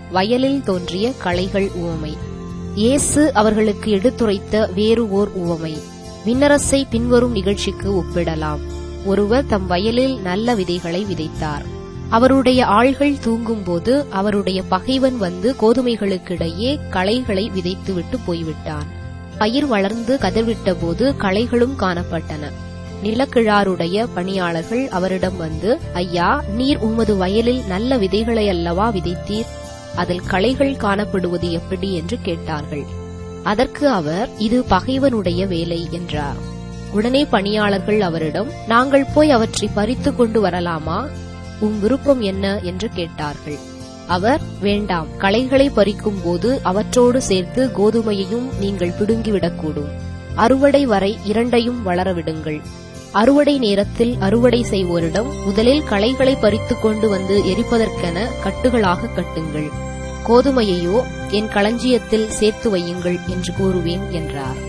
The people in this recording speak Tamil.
வயலில் தோன்றிய களைகள் உவமை இயேசு அவர்களுக்கு எடுத்துரைத்த வேறு ஓர் உவமை விண்ணரசை பின்வரும் நிகழ்ச்சிக்கு ஒப்பிடலாம் ஒருவர் தம் வயலில் நல்ல விதைகளை விதைத்தார் அவருடைய ஆள்கள் தூங்கும்போது அவருடைய பகைவன் வந்து கோதுமைகளுக்கிடையே களைகளை விதைத்துவிட்டு போய்விட்டான் பயிர் வளர்ந்து கதிர்விட்ட போது களைகளும் காணப்பட்டன நிலக்கிழாருடைய பணியாளர்கள் அவரிடம் வந்து ஐயா நீர் உமது வயலில் நல்ல விதைகளை அல்லவா விதைத்தீர் அதில் களைகள் காணப்படுவது எப்படி என்று கேட்டார்கள் அதற்கு அவர் இது பகைவனுடைய வேலை என்றார் உடனே பணியாளர்கள் அவரிடம் நாங்கள் போய் அவற்றை பறித்து கொண்டு வரலாமா உம் விருப்பம் என்ன என்று கேட்டார்கள் அவர் வேண்டாம் களைகளை பறிக்கும் போது அவற்றோடு சேர்த்து கோதுமையையும் நீங்கள் பிடுங்கிவிடக்கூடும் அறுவடை வரை இரண்டையும் வளரவிடுங்கள் அறுவடை நேரத்தில் அறுவடை செய்வோரிடம் முதலில் களைகளை பறித்துக் கொண்டு வந்து எரிப்பதற்கென கட்டுகளாக கட்டுங்கள் கோதுமையையோ என் களஞ்சியத்தில் சேர்த்து வையுங்கள் என்று கூறுவேன் என்றார்